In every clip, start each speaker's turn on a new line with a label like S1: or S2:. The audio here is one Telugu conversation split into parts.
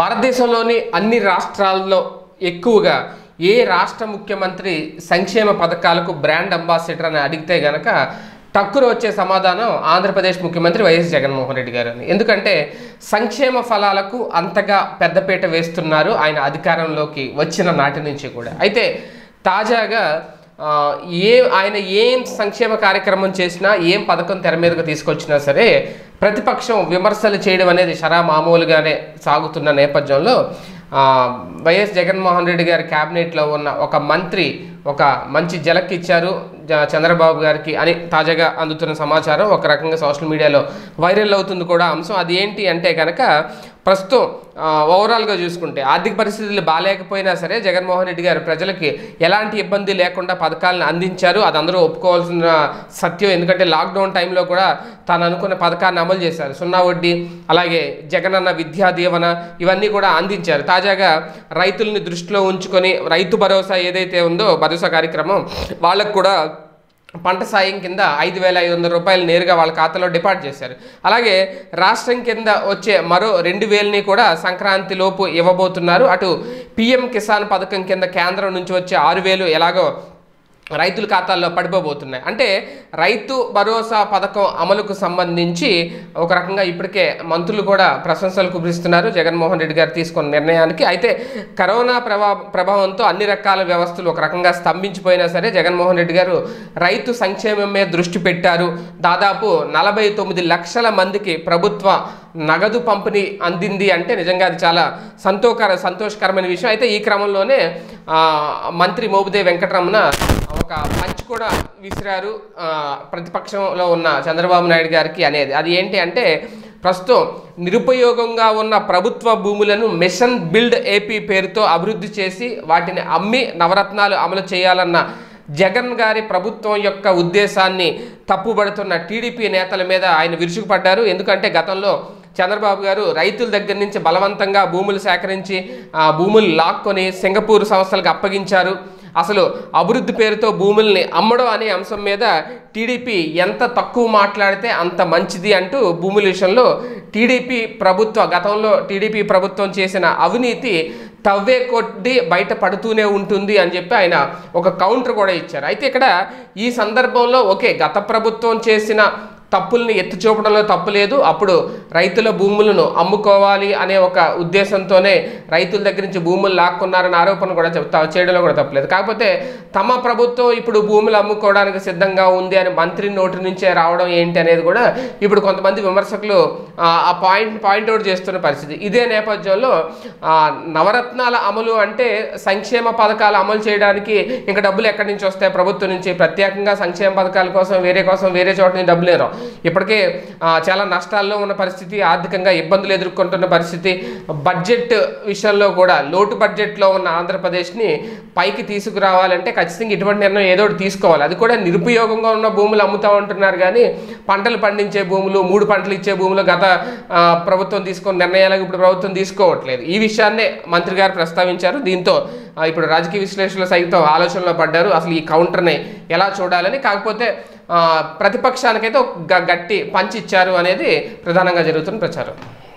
S1: భారతదేశంలోని అన్ని రాష్ట్రాల్లో ఎక్కువగా ఏ రాష్ట్ర ముఖ్యమంత్రి సంక్షేమ పథకాలకు బ్రాండ్ అంబాసిడర్ అని అడిగితే గనక టక్కున వచ్చే సమాధానం ఆంధ్రప్రదేశ్ ముఖ్యమంత్రి వైఎస్ జగన్మోహన్ రెడ్డి గారు అని ఎందుకంటే సంక్షేమ ఫలాలకు అంతగా పెద్దపీట వేస్తున్నారు ఆయన అధికారంలోకి వచ్చిన నాటి నుంచి కూడా అయితే తాజాగా ఆ, ఏ ఆయన ఏం సంక్షేమ కార్యక్రమం చేసినా ఏం పథకం తెర మీదకు తీసుకొచ్చినా సరే ప్రతిపక్షం విమర్శలు చేయడం అనేది షరా మామూలుగానే సాగుతున్న నేపథ్యంలో ఆ, వైఎస్ జగన్మోహన్ రెడ్డి గారి క్యాబినెట్లో ఉన్న ఒక మంత్రి ఒక మంచి జలక్ ఇచ్చారు జ- చంద్రబాబు గారికి అని తాజాగా అందుతున్న సమాచారం ఒక రకంగా సోషల్ మీడియాలో వైరల్ అవుతుంది కూడా అంశం అది ఏంటి అంటే కనుక ప్రస్తుతం ఆ, ఓవరాల్గా చూసుకుంటే ఆర్థిక పరిస్థితులు బాగాలేకపోయినా సరే జగన్మోహన్ రెడ్డి గారు ప్రజలకి ఎలాంటి ఇబ్బంది లేకుండా పథకాలను అందించారు అది అందరూ ఒప్పుకోవాల్సిన సత్యం ఎందుకంటే లాక్డౌన్ టైంలో కూడా తాను అనుకున్న పథకాన్ని అమలు చేశారు సున్నా వడ్డీ అలాగే జగనన్న విద్యా దీవెన ఇవన్నీ కూడా అందించారు తాజాగా రైతుల్ని దృష్టిలో ఉంచుకొని రైతు భరోసా ఏదైతే ఉందో భరోసా కార్యక్రమం వాళ్ళకు కూడా పంట సాయం కింద ఐదు వేల ఐదు వందల రూపాయలు నేరుగా వాళ్ళ ఖాతాలో డిపాజిట్ చేశారు అలాగే రాష్ట్రం కింద వచ్చే మరో రెండు వేలని కూడా సంక్రాంతి లోపు ఇవ్వబోతున్నారు అటు పిఎం కిసాన్ పథకం కింద కేంద్రం నుంచి వచ్చే ఆరు వేలు ఎలాగో రైతుల ఖాతాల్లో పడిపోబోతున్నాయి అంటే రైతు భరోసా పథకం అమలుకు సంబంధించి ఒక రకంగా ఇప్పటికే మంత్రులు కూడా ప్రశంసలు కురిస్తున్నారు జగన్మోహన్ రెడ్డి గారు తీసుకున్న నిర్ణయానికి అయితే కరోనా ప్రభా ప్రభావంతో అన్ని రకాల వ్యవస్థలు ఒక రకంగా స్తంభించిపోయినా సరే జగన్మోహన్ రెడ్డి గారు రైతు సంక్షేమం మీద దృష్టి పెట్టారు దాదాపు నలభై తొమ్మిది లక్షల మందికి ప్రభుత్వ నగదు పంపిణీ అందింది అంటే నిజంగా అది చాలా సంతోకర సంతోషకరమైన విషయం అయితే ఈ క్రమంలోనే ఆ, మంత్రి మోబుదే వెంకటరమణ ఒక పంచ్ కూడా విసిరారు ఆ, ప్రతిపక్షంలో ఉన్న చంద్రబాబు నాయుడు గారికి అనేది అది ఏంటి అంటే ప్రస్తుతం నిరుపయోగంగా ఉన్న ప్రభుత్వ భూములను మిషన్ బిల్డ్ ఏపీ పేరుతో అభివృద్ధి చేసి వాటిని అమ్మి నవరత్నాలు అమలు చేయాలన్న జగన్ గారి ప్రభుత్వం యొక్క ఉద్దేశాన్ని తప్పుబడుతున్న టీడీపీ నేతల మీద ఆయన విరుచుకుపడ్డారు ఎందుకంటే గతంలో చంద్రబాబు గారు రైతుల దగ్గర నుంచి బలవంతంగా భూములు సేకరించి ఆ భూములు లాక్కొని సింగపూర్ సంస్థలకు అప్పగించారు అసలు అభివృద్ధి పేరుతో భూముల్ని అమ్మడం అనే అంశం మీద టీడీపీ ఎంత తక్కువ మాట్లాడితే అంత మంచిది అంటూ భూముల విషయంలో టీడీపీ ప్రభుత్వ గతంలో టీడీపీ ప్రభుత్వం చేసిన అవినీతి తవ్వే కొద్దీ బయట పడుతూనే ఉంటుంది అని చెప్పి ఆయన ఒక కౌంటర్ కూడా ఇచ్చారు అయితే ఇక్కడ ఈ సందర్భంలో ఓకే గత ప్రభుత్వం చేసిన తప్పుల్ని ఎత్తి చూపడంలో తప్పు లేదు అప్పుడు రైతుల భూములను అమ్ముకోవాలి అనే ఒక ఉద్దేశంతోనే రైతుల దగ్గర నుంచి భూములు లాక్కున్నారన్న ఆరోపణ కూడా చెప్తా చేయడంలో కూడా తప్పలేదు కాకపోతే తమ ప్రభుత్వం ఇప్పుడు భూములు అమ్ముకోవడానికి సిద్ధంగా ఉంది అని మంత్రి నోటి నుంచే రావడం ఏంటి అనేది కూడా ఇప్పుడు కొంతమంది విమర్శకులు ఆ, ఆ పాయింట్ పాయింట్అవుట్ చేస్తున్న పరిస్థితి ఇదే నేపథ్యంలో ఆ, నవరత్నాల అమలు అంటే సంక్షేమ పథకాలు అమలు చేయడానికి ఇంకా డబ్బులు ఎక్కడి నుంచి వస్తాయి ప్రభుత్వం నుంచి ప్రత్యేకంగా సంక్షేమ పథకాల కోసం వేరే కోసం వేరే చోట నుంచి డబ్బులు లేరు ఇప్పటికే ఆ, చాలా నష్టాల్లో ఉన్న పరిస్థితి ఆర్థికంగా ఇబ్బందులు ఎదుర్కొంటున్న పరిస్థితి బడ్జెట్ విషయంలో కూడా లోటు బడ్జెట్లో ఉన్న ఆంధ్రప్రదేశ్ని పైకి తీసుకురావాలంటే ఖచ్చితంగా ఇటువంటి నిర్ణయం ఏదో ఒకటి తీసుకోవాలి అది కూడా నిరుపయోగంగా ఉన్న భూములు అమ్ముతా ఉంటున్నారు కానీ పంటలు పండించే భూములు మూడు పంటలు ఇచ్చే భూములు గత ఆ, ప్రభుత్వం తీసుకున్న నిర్ణయాలకు ఇప్పుడు ప్రభుత్వం తీసుకోవట్లేదు ఈ విషయాన్నే మంత్రి గారు ప్రస్తావించారు దీంతో ఆ, ఇప్పుడు రాజకీయ విశ్లేషకులు సైతం ఆలోచనలో పడ్డారు అసలు ఈ కౌంటర్ని ఎలా చూడాలని కాకపోతే ఆ, ప్రతిపక్షానికైతే ఒక గ- గట్టి పంచి ఇచ్చారు అనేది ప్రధానంగా జరుగుతున్న ప్రచారం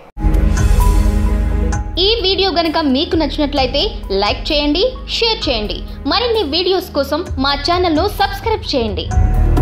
S2: ఈ వీడియో గనక మీకు నచ్చినట్లయితే లైక్ చేయండి షేర్ చేయండి మరిన్ని వీడియోస్ కోసం మా ఛానల్ను సబ్స్క్రైబ్ చేయండి